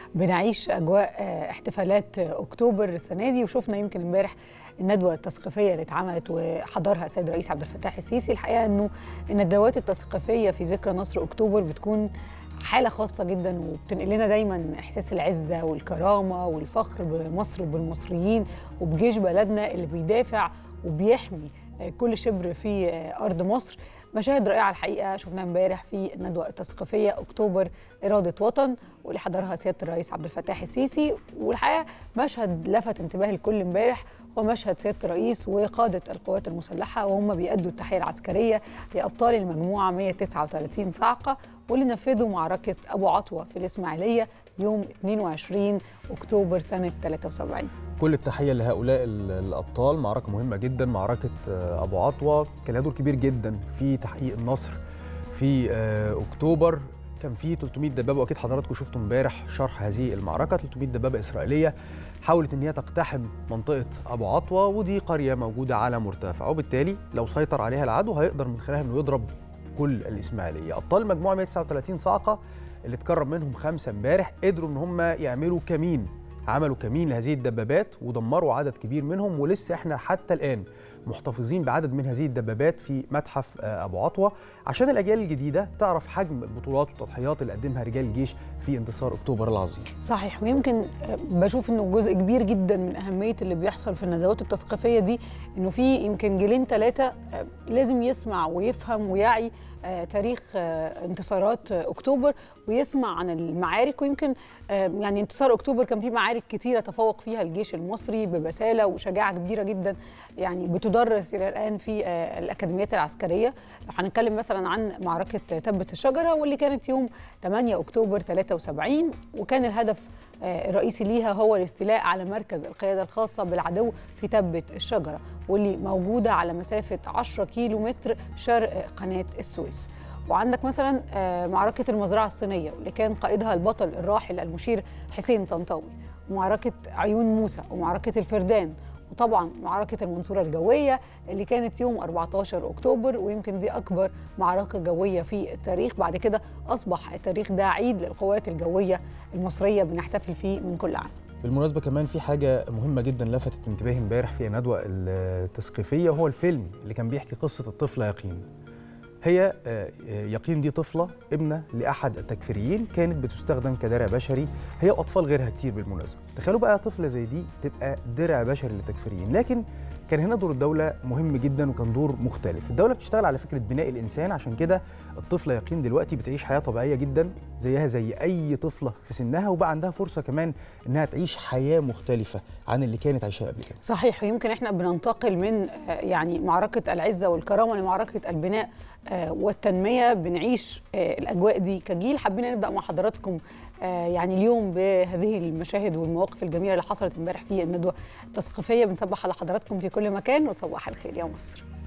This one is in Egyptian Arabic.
بنعيش اجواء احتفالات اكتوبر السنه دي وشفنا يمكن امبارح الندوه التثقيفيه اللي اتعملت وحضرها السيد الرئيس عبد الفتاح السيسي الحقيقه انه الندوات التثقيفيه في ذكرى نصر اكتوبر بتكون حاله خاصه جدا وبتنقل لنا دايما احساس العزه والكرامه والفخر بمصر وبالمصريين وبجيش بلدنا اللي بيدافع وبيحمي كل شبر في ارض مصر مشاهد رائعه الحقيقه شفناها امبارح في الندوه التثقيفيه اكتوبر اراده وطن واللي حضرها سياده الرئيس عبد الفتاح السيسي والحقيقه مشهد لفت انتباه الكل امبارح هو مشهد سياده الرئيس وقاده القوات المسلحه وهم بيأدوا التحيه العسكريه لابطال المجموعه 139 صاعقه واللي نفذوا معركه ابو عطوه في الاسماعيليه يوم 22 اكتوبر سنه 73 كل التحيه لهؤلاء الابطال معركه مهمه جدا معركه ابو عطوه كان لها دور كبير جدا في تحقيق النصر في اكتوبر كان في 300 دبابه واكيد حضراتكم شفتوا امبارح شرح هذه المعركه 300 دبابه اسرائيليه حاولت ان هي تقتحم منطقه ابو عطوه ودي قريه موجوده على مرتفع وبالتالي لو سيطر عليها العدو هيقدر من خلالها انه يضرب كل الاسماعيليه ابطال المجموعه 139 صاعقه اللي اتكرم منهم خمسه امبارح قدروا ان هم يعملوا كمين عملوا كمين لهذه الدبابات ودمروا عدد كبير منهم ولسه احنا حتى الان محتفظين بعدد من هذه الدبابات في متحف ابو عطوه عشان الاجيال الجديده تعرف حجم البطولات والتضحيات اللي قدمها رجال الجيش في انتصار اكتوبر العظيم. صحيح ويمكن بشوف انه جزء كبير جدا من اهميه اللي بيحصل في الندوات التثقيفيه دي انه في يمكن جيلين ثلاثه لازم يسمع ويفهم ويعي تاريخ انتصارات اكتوبر ويسمع عن المعارك ويمكن يعني انتصار اكتوبر كان فيه معارك كتيره تفوق فيها الجيش المصري ببساله وشجاعه كبيره جدا يعني بتدرس الى الان في الاكاديميات العسكريه لو هنتكلم مثلا عن معركه تبه الشجره واللي كانت يوم 8 اكتوبر 73 وكان الهدف الرئيسي ليها هو الاستيلاء على مركز القياده الخاصه بالعدو في تبه الشجره واللي موجوده على مسافه 10 كيلو متر شرق قناه السويس وعندك مثلا معركه المزرعه الصينيه اللي كان قائدها البطل الراحل المشير حسين طنطاوي ومعركه عيون موسى ومعركه الفردان وطبعا معركة المنصورة الجوية اللي كانت يوم 14 أكتوبر ويمكن دي أكبر معركة جوية في التاريخ بعد كده أصبح التاريخ ده عيد للقوات الجوية المصرية بنحتفل فيه من كل عام بالمناسبة كمان في حاجة مهمة جدا لفتت انتباهي امبارح في الندوة التثقيفية وهو الفيلم اللي كان بيحكي قصة الطفلة يقين هي يقين دي طفلة ابنة لأحد التكفيريين كانت بتستخدم كدرع بشري هي وأطفال غيرها كتير بالمناسبة تخيلوا بقى طفلة زي دي تبقى درع بشري للتكفيريين لكن كان هنا دور الدولة مهم جدا وكان دور مختلف الدولة بتشتغل على فكرة بناء الإنسان عشان كده الطفلة يقين دلوقتي بتعيش حياة طبيعية جدا زيها زي أي طفلة في سنها وبقى عندها فرصة كمان إنها تعيش حياة مختلفة عن اللي كانت عايشاها قبل كده صحيح ويمكن إحنا بننتقل من يعني معركة العزة والكرامة لمعركة البناء والتنمية بنعيش الأجواء دي كجيل حبينا نبدأ مع حضراتكم يعني اليوم بهذه المشاهد والمواقف الجميلة اللي حصلت امبارح في الندوة التثقيفية بنصبح على حضراتكم في كل مكان وصباح الخير يا مصر